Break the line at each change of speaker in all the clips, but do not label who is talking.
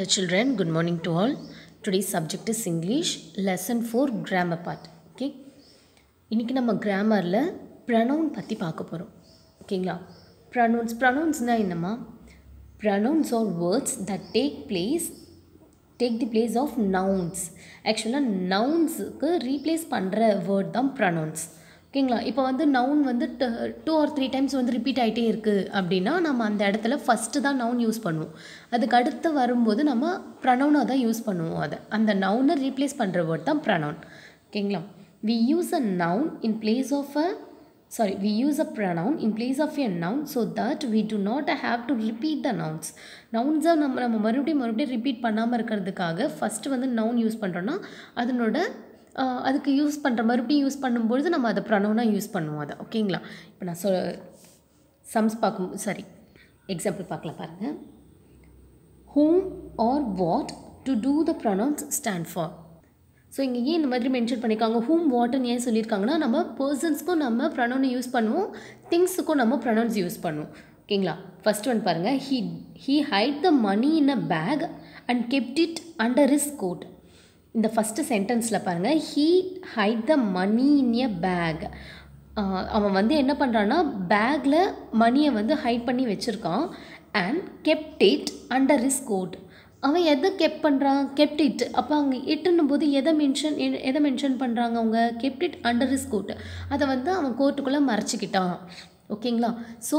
Dear children, good morning to all. Today's subject is English, lesson 4 grammar part. Okay? இன்னைக்கு நம்ம கிராமரில் pronoun பற்றி பார்க்க போகிறோம் ஓகேங்களா ப்ரனவுன்ஸ் ப்ரனவுன்ஸ்னால் என்னம்மா pronouns are words that take place take the place of nouns ஆக்சுவலாக நவுன்ஸுக்கு ரீப்ளேஸ் பண்ணுற வேர்ட் தான் ப்ரனவுன்ஸ் ஓகேங்களா இப்போ வந்து நவுன் வந்து டூ ஆர் த்ரீ டைம்ஸ் வந்து ரிப்பீட் ஆகிட்டே இருக்குது அப்படின்னா நம்ம அந்த இடத்துல ஃபஸ்ட்டு தான் நவுன் யூஸ் பண்ணுவோம் அதுக்கு அடுத்து வரும்போது நம்ம ப்ரனவுனாக தான் யூஸ் பண்ணுவோம் அதை அந்த நவுனை ரீப்ளேஸ் பண்ணுற வேர்ட் தான் ப்ரனவுன் ஓகேங்களா we use a noun in place of a sorry we use a pronoun in place of a noun so that we do not have to repeat the nouns நவுன்ஸை நம்ம நம்ம மறுபடியும் மறுபடியும் repeat பண்ணாமல் இருக்கிறதுக்காக first வந்து noun use பண்ணுறோன்னா அதனோட ஆஹ், அதுக்கு யூஸ் பண்ணுற மறுபடியும் யூஸ் பண்ணும்பொழுது நம்ம அதை ப்ரனவுனாக யூஸ் பண்ணுவோம் அதை ஓகேங்களா இப்போ நான் சொ சம்ஸ் பார்க்கும் சாரி எக்ஸாம்பிள் பார்க்கலாம் பாருங்கள் whom or what to do the pronouns stand for so இங்கே ஏன் இந்த மாதிரி மென்ஷன் பண்ணியிருக்காங்க ஹூம் வாட்னு ஏன் சொல்லியிருக்காங்கன்னா நம்ம பர்சன்ஸ்க்கும் நம்ம ப்ரனவுன் யூஸ் பண்ணுவோம் திங்ஸுக்கும் நம்ம ப்ரனவுன்ஸ் யூஸ் பண்ணுவோம் ஓகேங்களா ஃபர்ஸ்ட் ஒன் பாருங்கள் he he hide the money in a bag and kept it under his coat இந்த ஃபஸ்ட்டு சென்டென்ஸில் பாருங்கள் he hide the money in a bag அவன் வந்து என்ன பண்ணுறான்னா பேக்கில் மணியை வந்து ஹைட் பண்ணி வச்சுருக்கான் and kept it under his coat அவன் எதை கெப் பண்ணுறான் கெப்ட் இட் அப்போ அங்கே இட்டுன்னும் போது எதை மென்ஷன் எதை மென்ஷன் பண்ணுறாங்க அவங்க kept it under his coat அதை வந்து அவன் கோட்டுக்குள்ளே மறைச்சிக்கிட்டான் ஓகேங்களா ஸோ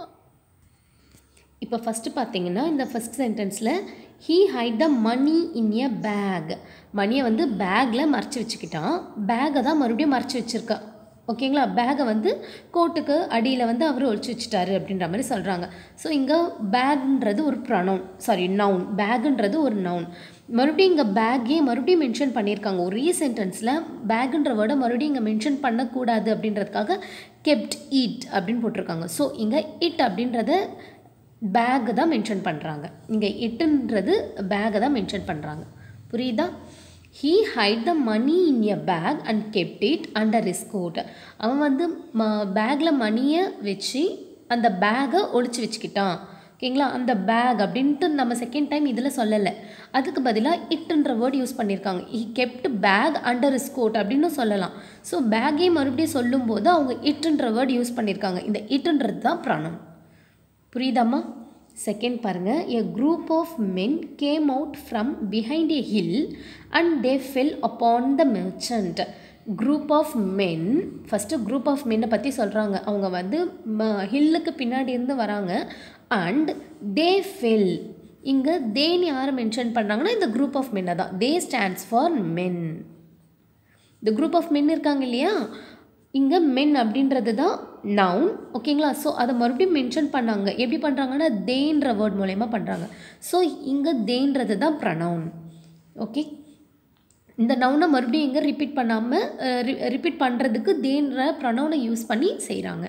இப்போ ஃபஸ்ட்டு பார்த்தீங்கன்னா இந்த ஃபஸ்ட் சென்டென்ஸில் he hide the money in a bag மணியை வந்து பேக்கில் மறைச்சி வச்சுக்கிட்டான் பேக்கை தான் மறுபடியும் மறைச்சி வச்சுருக்கா ஓகேங்களா பேக்கை வந்து கோட்டுக்கு அடியில் வந்து அவர் ஒழிச்சு வச்சுட்டாரு அப்படின்ற மாதிரி சொல்கிறாங்க ஸோ இங்கே பேக்ன்றது ஒரு ப்ரனவுன் சாரி நவுன் பேக்குன்றது ஒரு நவுன் மறுபடியும் இங்கே பேக்கே மறுபடியும் மென்ஷன் பண்ணியிருக்காங்க ஒரே சென்டென்ஸில் பேக்குன்ற வேர்டை மறுபடியும் இங்கே மென்ஷன் பண்ணக்கூடாது அப்படின்றதுக்காக கெப்ட் இட் அப்படின்னு போட்டிருக்காங்க ஸோ இங்கே இட் அப்படின்றத பேக் தான் மென்ஷன் பண்ணுறாங்க இங்கே இட்டுன்றது பேக்கை தான் மென்ஷன் பண்ணுறாங்க புரியுதா he hide the money in a bag and kept it under his coat அவன் வந்து ம பேக்கில் மணியை வச்சு அந்த பேக்கை ஒளிச்சு வச்சுக்கிட்டான் ஓகேங்களா அந்த பேக் அப்படின்ட்டு நம்ம செகண்ட் டைம் இதில் சொல்லலை அதுக்கு பதிலாக இட்டுன்ற வேர்ட் யூஸ் பண்ணியிருக்காங்க he kept bag under his coat அப்படின்னு சொல்லலாம் ஸோ பேக்கே மறுபடியும் சொல்லும்போது அவங்க இட்டுன்ற வேர்ட் யூஸ் பண்ணியிருக்காங்க இந்த இட்டுன்றது தான் ப்ராணம் புரியுதாம்மா செகண்ட் பாருங்க a group of men came out from behind a hill and they fell upon the merchant group of men first group of மென்னை பற்றி சொல்கிறாங்க அவங்க வந்து ஹில்லுக்கு பின்னாடி இருந்து வராங்க அண்ட் தே ஃபெல் இங்கே தேன்னு யாரை மென்ஷன் பண்ணுறாங்கன்னா இந்த குரூப் ஆஃப் மென்னை தான் தே ஸ்டாண்ட்ஸ் ஃபார் மென் இந்த குரூப் ஆஃப் மென் இருக்காங்க இல்லையா இங்கே மென் அப்படின்றது தான் நவுன் ஓகேங்களா ஸோ அதை மறுபடியும் மென்ஷன் பண்ணாங்க எப்படி பண்ணுறாங்கன்னா தேன்ற வேர்ட் மூலயமா பண்ணுறாங்க ஸோ இங்கே தேன்றது தான் ப்ரனவுன் ஓகே இந்த நவுனை மறுபடியும் இங்கே ரிப்பீட் பண்ணாமல் ரிப்பீட் பண்ணுறதுக்கு தேன்ற ப்ரனவுனை யூஸ் பண்ணி செய்கிறாங்க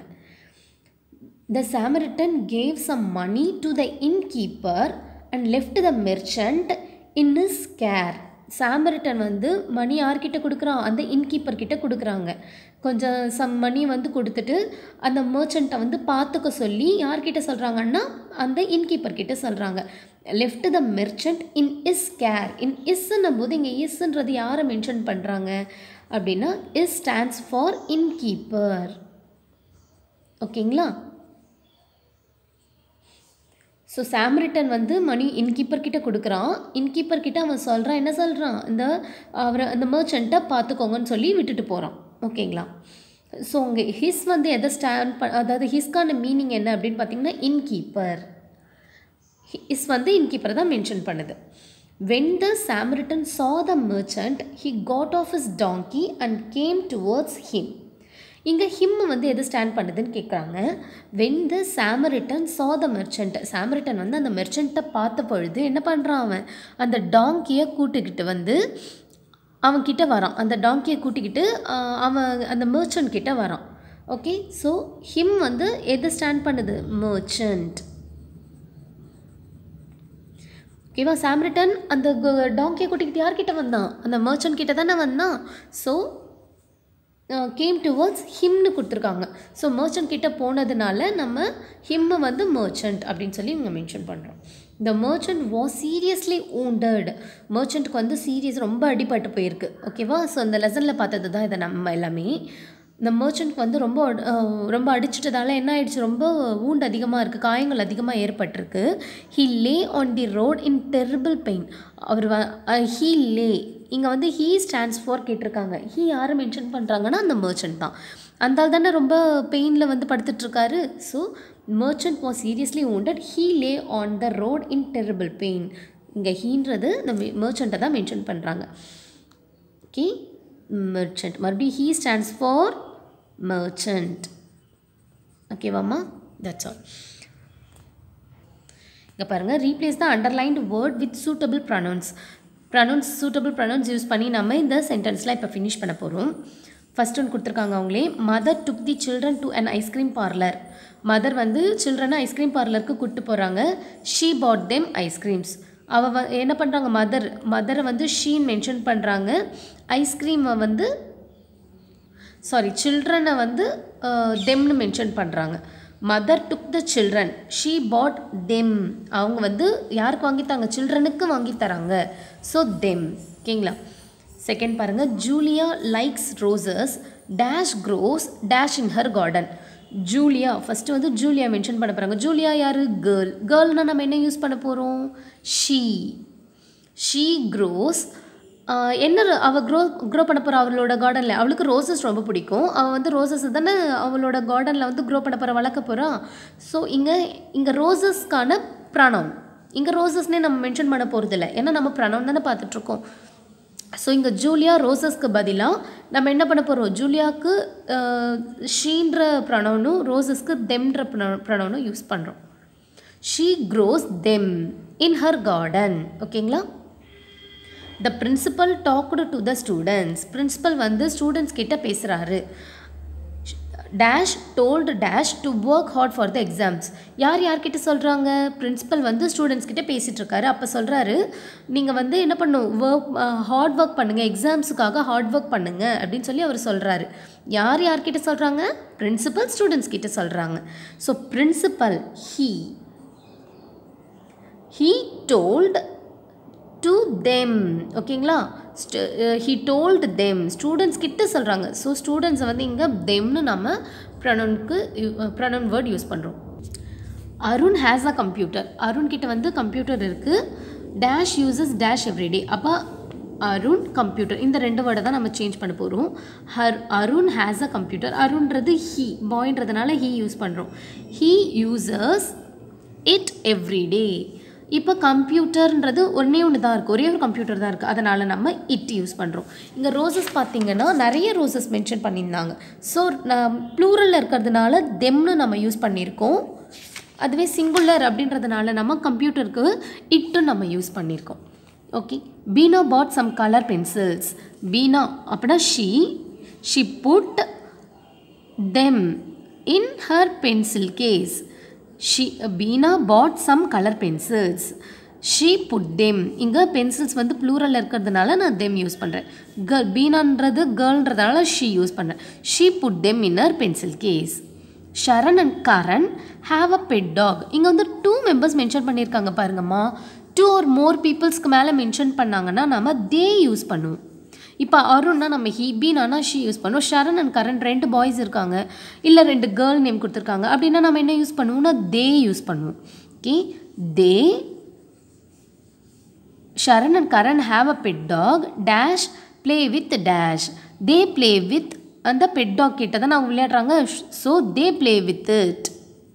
The Samaritan gave some money to the innkeeper and left the merchant in his care. சாமரிட்டன் வந்து மணி யார்கிட்ட கொடுக்குறான் அந்த இன்கீப்பர் கிட்ட கொடுக்குறாங்க கொஞ்சம் சம் மணி வந்து கொடுத்துட்டு அந்த மர்ச்சண்ட்டை வந்து பார்த்துக்க சொல்லி யார்கிட்ட சொல்கிறாங்கன்னா அந்த இன்கீப்பர் கிட்ட சொல்கிறாங்க left the merchant in his care in இஸ்ன்னும் போது இங்கே இஸ்ன்றது யாரை மென்ஷன் பண்ணுறாங்க அப்படின்னா இஸ் ஸ்டாண்ட்ஸ் ஃபார் இன்கீப்பர் ஓகேங்களா ஸோ சாம்ரிட்டன் வந்து மணி இன்கீப்பர் கிட்ட கொடுக்குறான் இன்கீப்பர் கிட்ட அவன் சொல்கிறான் என்ன சொல்கிறான் இந்த அவரை அந்த மர்ச்சண்ட்டை பார்த்துக்கோங்கன்னு சொல்லி விட்டுட்டு போகிறான் ஓகேங்களா ஸோ உங்கள் ஹிஸ் வந்து எதை ஸ்டாண்ட் ப அதாவது ஹிஸ்க்கான மீனிங் என்ன அப்படின்னு பார்த்தீங்கன்னா இன்கீப்பர் இஸ் வந்து இன்கீப்பர் தான் மென்ஷன் பண்ணுது when the Samaritan saw the merchant he got off his donkey and came towards him இங்கே ஹிம் வந்து எது ஸ்டாண்ட் பண்ணுதுன்னு கேட்குறாங்க when the Samaritan saw the merchant Samaritan வந்து அந்த மெர்ச்சண்ட்டை பார்த்த பொழுது என்ன பண்ணுறான் அவன் அந்த டாங்கியை கூட்டுக்கிட்டு வந்து அவன் கிட்ட வரான் அந்த டாங்கியை கூட்டிக்கிட்டு ஆஹ், அவன் அந்த merchant கிட்ட வரான் ஓகே ஸோ ஹிம் வந்து எது ஸ்டாண்ட் பண்ணுது merchant ஓகேவா சாம்ரிட்டன் அந்த டாங்கியை கூட்டிக்கிட்டு யார்கிட்ட வந்தான் அந்த மர்ச்சன்ட் கிட்ட தானே வந்தான் ஸோ கேம் டுவர்ட்ஸ் ஹிம்னு கொடுத்துருக்காங்க ஸோ மர்ச்சன்ட் கிட்ட போனதுனால நம்ம ஹிம்மை வந்து மர்ச்சன்ட் அப்படின்னு சொல்லி இங்கே மென்ஷன் பண்ணுறோம் the merchant was seriously wounded மர்ச்சன்ட்க்கு வந்து சீரியஸ் ரொம்ப அடிபட்டு போயிருக்கு ஓகேவா ஸோ அந்த லெசனில் பார்த்தது தான் இதை நம்ம எல்லாமே இந்த மர்ச்சன்ட்க்கு வந்து ரொம்ப அஹ், ரொம்ப அடிச்சிட்டதால என்ன ஆயிடுச்சு ரொம்ப wound அதிகமாக இருக்குது காயங்கள் அதிகமாக ஏற்பட்டிருக்கு he lay on the road in terrible pain அவர் ஹீ லே இங்கே வந்து ஹீ ஸ்டாண்ட்ஸ் ஃபார் கேட்டிருக்காங்க ஹீ யாரை மென்ஷன் பண்ணுறாங்கன்னா அந்த மர்ச்சன்ட் தான் அந்த ஆள் தானே ரொம்ப பெயினில் வந்து படுத்துட்ருக்காரு so merchant was seriously wounded he lay on the road in terrible pain இங்கே ஹீன்றது இந்த மர்ச்சண்ட்டை தான் மென்ஷன் பண்ணுறாங்க ஓகே மெர்ச்சன்ட் மறுபடியும் ஹீ ஸ்டாண்ட்ஸ் ஃபார் மெர்ச்சன்ட் ஓகேவாம்மா தட்ஸ் ஆல் இங்கே பாருங்கள் replace the underlined word with suitable pronouns pronouns suitable pronouns use பண்ணி நம்ம இந்த சென்டென்ஸ்லாம் இப்போ ஃபினிஷ் பண்ண போகிறோம் ஃபர்ஸ்ட் ஒன்று கொடுத்துருக்காங்க அவங்களே mother took the children to an ice cream parlour mother வந்து சில்ட்ரனை ஐஸ்கிரீம் பார்லருக்கு கூப்பிட்டு போகிறாங்க ஷீ பாட் தெம் ஐஸ்கிரீம்ஸ் அவள் வ என்ன பண்ணுறாங்க மதர் மதரை வந்து ஷீன் மென்ஷன் பண்ணுறாங்க ஐஸ்கிரீமை வந்து சாரி சில்ட்ரனை வந்து தெம்னு மென்ஷன் பண்ணுறாங்க mother took the children she bought them அவங்க வந்து யாருக்கு வாங்கித்தாங்க சில்ட்ரனுக்கு வாங்கி தராங்க ஸோ தெம் ஓகேங்களா செகண்ட் பாருங்கள் Julia likes roses dash grows dash in her garden Julia first வந்து ஜூலியா மென்ஷன் பண்ண போகிறாங்க ஜூலியா யார் கேர்ள் கேர்ள்னால் நம்ம என்ன யூஸ் பண்ண போகிறோம் ஷீ ஷீ க்ரோஸ் என்ன ர- அவ க்ரோ க்ரோ பண்ண போகிற அவளோட கார்டனில் அவளுக்கு ரோசஸ் ரொம்ப பிடிக்கும் அவள் வந்து ரோசஸ் தானே அவளோட கார்டனில் வந்து க்ரோ பண்ண போகிற வளர்க்க போகிறா ஸோ இங்கே இங்கே ரோசஸ்க்கான ப்ரணம் இங்கே ரோசஸ்னே நம்ம மென்ஷன் பண்ண போகிறதில்ல ஏன்னா நம்ம ப்ரணம் தானே பார்த்துட்ருக்கோம் ஸோ இங்கே ஜூலியா ரோசஸ்க்கு பதிலாக நம்ம என்ன பண்ண போகிறோம் ஜூலியாவுக்கு ஷீன்ற ப்ரணவனும் ரோசஸ்க்கு தெம்ன்ற ப்ரணவனும் யூஸ் பண்ணுறோம் she grows them in her garden ஓகேங்களா the principal talked to the students principal வந்து ஸ்டூடெண்ட்ஸ் கிட்ட பேசுகிறாரு dash told dash to work hard for the exams யார் யார்கிட்ட சொல்கிறாங்க பிரின்சிபல் வந்து ஸ்டூடெண்ட்ஸ் கிட்ட பேசிகிட்டு இருக்காரு அப்போ சொல்கிறாரு நீங்கள் வந்து என்ன பண்ணும் ஒர்க் ஹார்ட் ஒர்க் பண்ணுங்கள் எக்ஸாம்ஸுக்காக ஹார்ட் ஒர்க் பண்ணுங்க அப்படின்னு சொல்லி அவர் சொல்கிறாரு யார் யார்கிட்ட சொல்கிறாங்க பிரின்சிபல் ஸ்டூடெண்ட்ஸ் கிட்ட சொல்கிறாங்க so principal he he told to them ஓகேங்களா ஹி டோல்டு தெம் ஸ்டூடெண்ட்ஸ் கிட்ட சொல்கிறாங்க ஸோ ஸ்டூடெண்ட்ஸை வந்து இங்கே தெம்னு நம்ம ப்ரனவுனுக்கு ப்ரனவுன் வேர்ட் யூஸ் பண்ணுறோம் Arun has a computer Arun கிட்ட வந்து கம்ப்யூட்டர் இருக்குது டேஷ் யூசஸ் டேஷ் எவ்ரிடே அப்போ அருண் கம்ப்யூட்டர் இந்த ரெண்டு வேர்டை தான் நம்ம சேஞ்ச் பண்ண போகிறோம் her Arun has a computer அருண்றது ஹீ பாய்ன்றதுனால ஹீ யூஸ் பண்ணுறோம் ஹீ யூசஸ் இட் எவ்ரிடே இப்போ கம்ப்யூட்டர்ன்றது ஒன்றே ஒன்று தான் இருக்குது ஒரே ஒரு கம்ப்யூட்டர் தான் இருக்குது அதனால் நம்ம இட் யூஸ் பண்ணுறோம் இங்கே ரோசஸ் பார்த்தீங்கன்னா நிறைய ரோசஸ் மென்ஷன் பண்ணியிருந்தாங்க ஸோ ப்ளூரலில் இருக்கிறதுனால தெம்னு நம்ம யூஸ் பண்ணியிருக்கோம் அதுவே சிங்குலர் அப்படின்றதுனால நம்ம கம்ப்யூட்டருக்கு இட்டு நம்ம யூஸ் பண்ணியிருக்கோம் okay Beena bought some colour pencils Beena அப்படின்னா she she put them in her pencil case she Beena bought some colour pencils she put them இங்கே பென்சில்ஸ் வந்து ப்ளூரலில் இருக்கிறதுனால நான் தெம் யூஸ் பண்ணுறேன் கேர்ள் பீனான்றது கேர்ள்ன்றதுனால ஷீ யூஸ் பண்ணுறேன் she put them in her pencil case Sharan and Karan have a pet dog இங்கே வந்து டூ மெம்பர்ஸ் மென்ஷன் பண்ணியிருக்காங்க பாருங்கம்மா டூ ஆர் மோர் பீப்புள்ஸ்க்கு மேலே மென்ஷன் பண்ணாங்கன்னா நம்ம தே யூஸ் பண்ணுவோம் இப்போ அருண்னா நம்ம ஹி பீனானா ஷி யூஸ் பண்ணுவோம் ஷரண் அண்ட் கரண் ரெண்டு பாய்ஸ் இருக்காங்க இல்லை ரெண்டு கேர்ள் நேம் கொடுத்துருக்காங்க அப்படின்னா நம்ம என்ன யூஸ் பண்ணுவோம்னா தே யூஸ் பண்ணுவோம் okay they Sharan and Karan have a pet dog dash play with dash they play with அந்த பெட் டாக் கிட்ட தான் அவங்க விளையாடுறாங்க so they play with it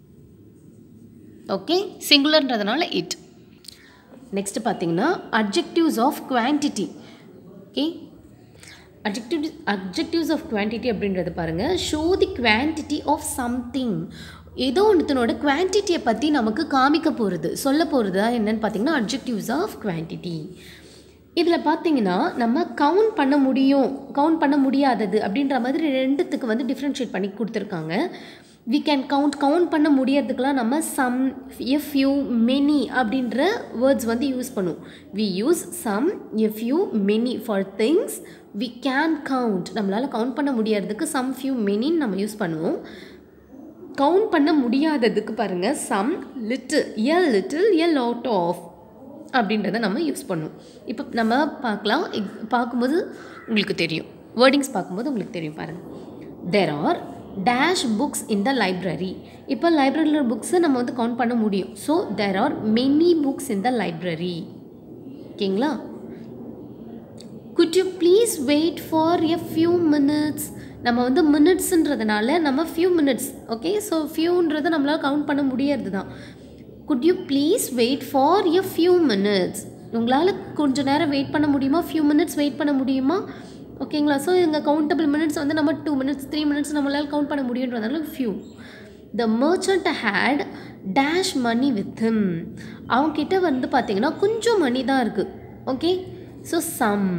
okay சிங்குலர்ன்றதுனால இட் நெக்ஸ்ட் பார்த்தீங்கன்னா adjectives of quantity okay adjective adjectives of quantity அப்படின்றது பாருங்கள் show the quantity of something ஏதோ ஒன்றுத்தனோட குவான்டிட்டியை பற்றி நமக்கு காமிக்க போகிறது சொல்ல போகிறது என்னன்னு பார்த்தீங்கன்னா அட்ஜெக்டிவ்ஸ் ஆஃப் குவான்டிட்டி இதில் பார்த்தீங்கன்னா நம்ம கவுண்ட் பண்ண முடியும் கவுண்ட் பண்ண முடியாதது அப்படின்ற மாதிரி ரெண்டுத்துக்கு வந்து டிஃப்ரென்ஷியேட் பண்ணி கொடுத்துருக்காங்க வி கேன் கவுண்ட் கவுண்ட் பண்ண முடியறதுக்கெலாம் நம்ம சம் எஃப் யூ மெனி அப்படின்ற வேர்ட்ஸ் வந்து யூஸ் பண்ணுவோம் we use some few many for things we can count நம்மளால் கவுண்ட் பண்ண முடியறதுக்கு சம் ஃபியூ மெனின்னு நம்ம யூஸ் பண்ணுவோம் கவுண்ட் பண்ண முடியாததுக்கு பாருங்கள் some little a little a lot of அப்படின்றத நம்ம யூஸ் பண்ணுவோம் இப்போ நம்ம பார்க்கலாம் எக்- பார்க்கும்போது உங்களுக்கு தெரியும் வேர்டிங்ஸ் பார்க்கும்போது உங்களுக்கு தெரியும் பாருங்கள் there are dash books in the library இப்போ லைப்ரரியில் புக்ஸை நம்ம வந்து கவுண்ட் பண்ண முடியும் so there are many books in the library ஓகேங்களா could you please wait for a few minutes நம்ம வந்து மினிட்ஸுன்றதுனால நம்ம ஃபியூ மினிட்ஸ் ஓகே ஸோ ஃபியூன்றதை நம்மளால் கவுண்ட் பண்ண முடியறது தான் could you please wait for a few minutes உங்களால் கொஞ்ச நேரம் வெயிட் பண்ண முடியுமா ஃபியூ மினிட்ஸ் வெயிட் பண்ண முடியுமா ஓகேங்களா ஸோ இங்கே கவுண்டபிள் மினிட்ஸ் வந்து நம்ம டூ மினிட்ஸ் த்ரீ மினிட்ஸ் நம்மளால் கவுண்ட் பண்ண முடியுன்றதுனால few the merchant had dash money with him அவங்கக்கிட்ட வந்து பார்த்தீங்கன்னா கொஞ்சம் மணி தான் இருக்குது okay so some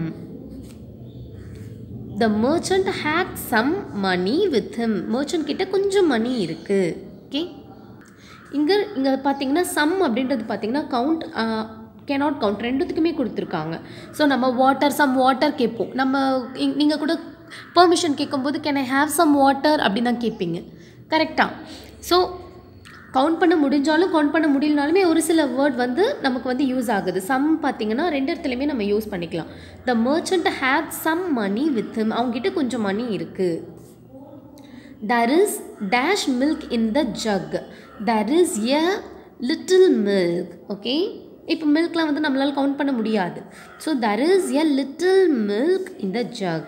the merchant had some money with him merchant கிட்ட கொஞ்சம் மணி இருக்குது ஓகே இங்கே இங்கே பார்த்தீங்கன்னா சம் அப்படின்றது பார்த்தீங்கன்னா கவுண்ட் கேனாட் கவுண்ட் ரெண்டுத்துக்குமே கொடுத்துருக்காங்க ஸோ நம்ம வாட்டர் சம் வாட்டர் கேட்போம் நம்ம நீங்கள் கூட பெர்மிஷன் கேட்கும்போது can I have some water அப்படின்னு தான் கேட்பீங்க கரெக்டாக ஸோ கவுண்ட் பண்ண முடிஞ்சாலும் கவுண்ட் பண்ண முடியலனாலுமே ஒரு சில வேர்ட் வந்து நமக்கு வந்து யூஸ் ஆகுது சம் பார்த்தீங்கன்னா ரெண்டு இடத்துலையுமே நம்ம யூஸ் பண்ணிக்கலாம் the merchant have some money with him அவங்ககிட்ட கொஞ்சம் மணி இருக்குது there is dash milk in the jug there is a little milk okay இப்போ மில்க்லாம் வந்து நம்மளால் கவுண்ட் பண்ண முடியாது so there is a little milk in the jug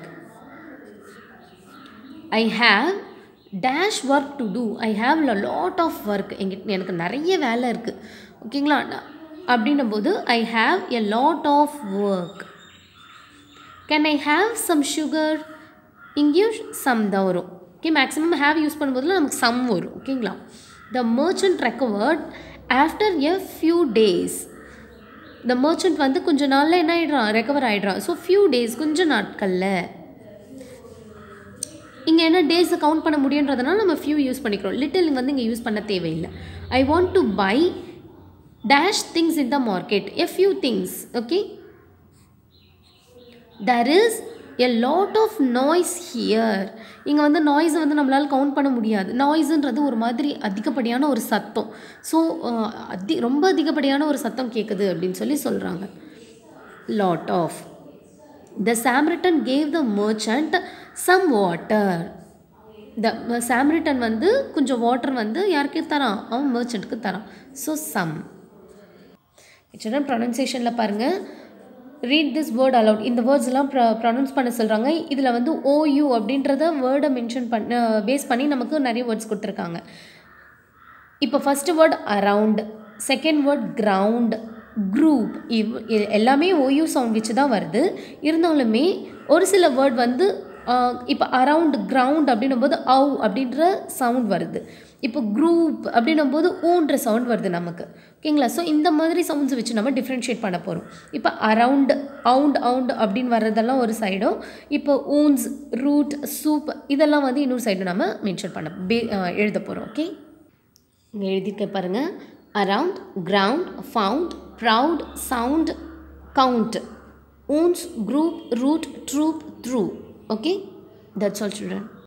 I have dash work to do I have a lot of work எங்கிட்ட எனக்கு நிறைய வேலை இருக்குது ஓகேங்களா நான் அப்படின்னும் போது I have a lot of work can I have some sugar இங்கேயும் சம் தான் வரும் ஓகே மேக்ஸிமம் ஹேவ் யூஸ் பண்ணும்போதுல நமக்கு சம் வரும் ஓகேங்களா the merchant recovered after a few days the merchant வந்து கொஞ்ச நாளில் என்ன ஆகிடுறான் ரெக்கவர் ஆகிடுறான் ஸோ ஃபியூ டேஸ் கொஞ்ச நாட்களில் இங்கே என்ன டேஸை கவுண்ட் பண்ண முடியுன்றதுனால நம்ம ஃபியூ யூஸ் பண்ணிக்கிறோம் லிட்டில் வந்து இங்கே யூஸ் பண்ண தேவையில்லை I want to buy dash things in the market a few things okay there is a lot of noise here இங்கே வந்து நாய்ஸை வந்து நம்மளால் கவுண்ட் பண்ண முடியாது நாய்ஸுன்றது ஒரு மாதிரி அதிகப்படியான ஒரு சத்தம் ஸோ அதி ரொம்ப அதிகப்படியான ஒரு சத்தம் கேட்குது அப்படின்னு சொல்லி சொல்கிறாங்க lot of the Samaritan gave the merchant some water the Samaritan வந்து கொஞ்சம் வாட்டர் வந்து யாருக்கு தரான் அவன் மர்ச்சன்ட்க்கு தரான் ஸோ சம் சில்ட்ரன் ப்ரொனன்சியேஷனில் பாருங்கள் ரீட் திஸ் வேர்ட் அலவுட் இந்த வேர்ட்ஸ் எல்லாம் ப்ர ப்ரொனவுன்ஸ் பண்ண சொல்கிறாங்க இதில் வந்து ஓயூ அப்படின்றத வேர்டை மென்ஷன் பண்ண பேஸ் பண்ணி நமக்கு நிறைய வேர்ட்ஸ் கொடுத்துருக்காங்க இப்போ first word around second word ground group இவ் இது எல்லாமே ஓயூ சவுண்ட் வச்சு தான் வருது இருந்தாலுமே ஒரு சில வேர்ட் வந்து இப்போ அரவுண்ட் கிரவுண்ட் அப்படின்னும் போது அவு அப்படின்ற சவுண்ட் வருது இப்போ குரூப் அப்படின்னும் போது ஊன்ற சவுண்ட் வருது நமக்கு ஓகேங்களா ஸோ இந்த மாதிரி சவுண்ட்ஸ் வச்சு நம்ம டிஃப்ரென்ஷியேட் பண்ண போகிறோம் இப்போ அரவுண்ட் அவுண்ட் அவுண்ட் அப்படின்னு வர்றதெல்லாம் ஒரு சைடும் இப்போ ஊன்ஸ் ரூட் சூப் இதெல்லாம் வந்து இன்னொரு சைடும் நம்ம மென்ஷன் பண்ண பே எழுத போகிறோம் ஓகே இங்கே எழுதியிருக்க பாருங்கள் around ground found proud sound count ounce group route troupe through okay that's all children